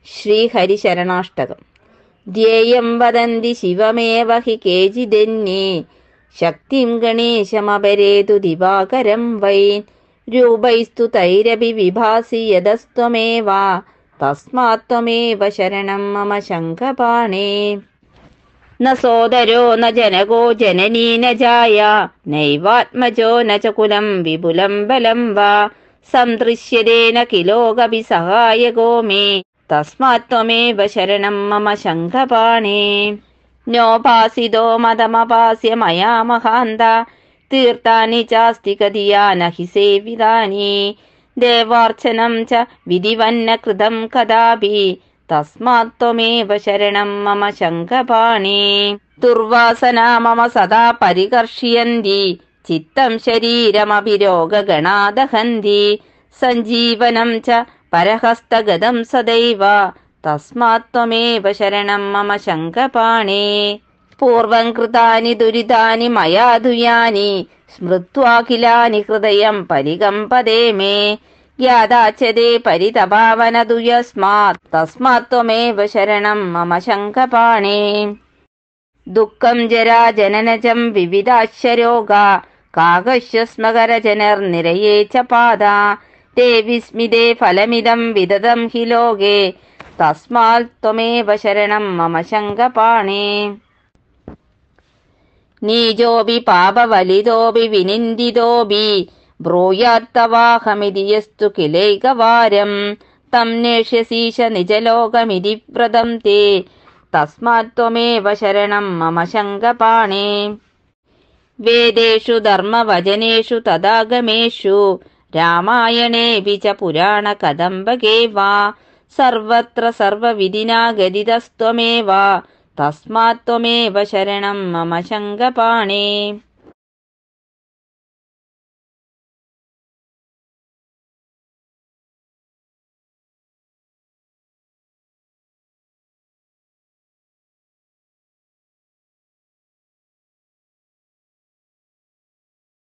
ശ്രീഹരിശരണാഷ്ടകം ധ്യേയം വദന്തി ശിവമേവ he കേചിദന്യേ ശക്തിം ഗണേശമപരേതു ദിവാകരം Y രൂപൈസ്തു തൈരപി വിഭാസി യതസ്ത്വമേവ തസ്മാത്വമേവ ശരണം മമ ശംഖപാണേ ന സോദരോ ന ജനകോ ജനനീ ന ജായ നൈവാത്മജോ ന ച കുലം വിപുലം ബലം വാ സന്തൃശ്യതേന കിലോകപി സഹായകോ മേ തസ്മാത്വമേവ ശരണം മമ ശംഖപാണേ നോപാസിതോ മതമപാസ്യ മയാ മഹാന്ത തീർത്ഥാനി ചാസ്തി കതിയാ നഹി സേവിതാനി ദേവാർച്ചനം ച വിധിവന്ന കൃതം കദാപി തസ്മാത്വമേവ ശരണം മമ ശംഖപാണേ ദുർവാസന മമ സദാ പരികർഷ്യന്തി ചിത്തം ശരീരമപി രോഗഗണാദഹന്തി സഞ്ജീവനം ച പരഹസ്തഗതം സദൈവ തസ്മാത്വമേവ ശരണം മമ ശംഖപാണേ പൂർവം കൃതാനി ദുരിതാനി മയാ ദുയാനി സ്മൃത്വാഖിലാനി ഹൃദയം പരികമ്പതേ മേ ജ്ഞാതാച്ചതേ പരിതപാവനതു യസ്മാത് തസ്മാത്വമേവ ശരണം മമ ശംഖപാണേ ദുഃഖം ജരാ ജനനജം വിവിധാശ്വരോഗ കാകശ്വസ്മകരജനർനിരയേ ച പാദ തേ വിസ്മിതേ ഫലമിദം വിദതം ഹി ലോകേ തസ്മാത് ത്വമേവ ശരണം മമ ശംഖപാണേ നീജോപി പാപവലിതോപി വിനിന്ദിതോപി ബ്രൂയാത്തവാഹമിതി യസ്തു കിലൈകവാരം തം നേഷ്യസീശ നിജലോകമിതി വ്രതം തേ തസ്മാത്വമേവ ശരണം മമ ശങ്കപാണേ വേദേഷു ധർമ്മവചനേഷു തദാഗമേഷു രാമായണേപി ച പുരാണകദംബകേ വാ സർവത്ര സർവവിധിനാ ഗതിതസ്ത്വമേവ തസ്മാത്വമേവ ശരണം മമ ശങ്കപാണേ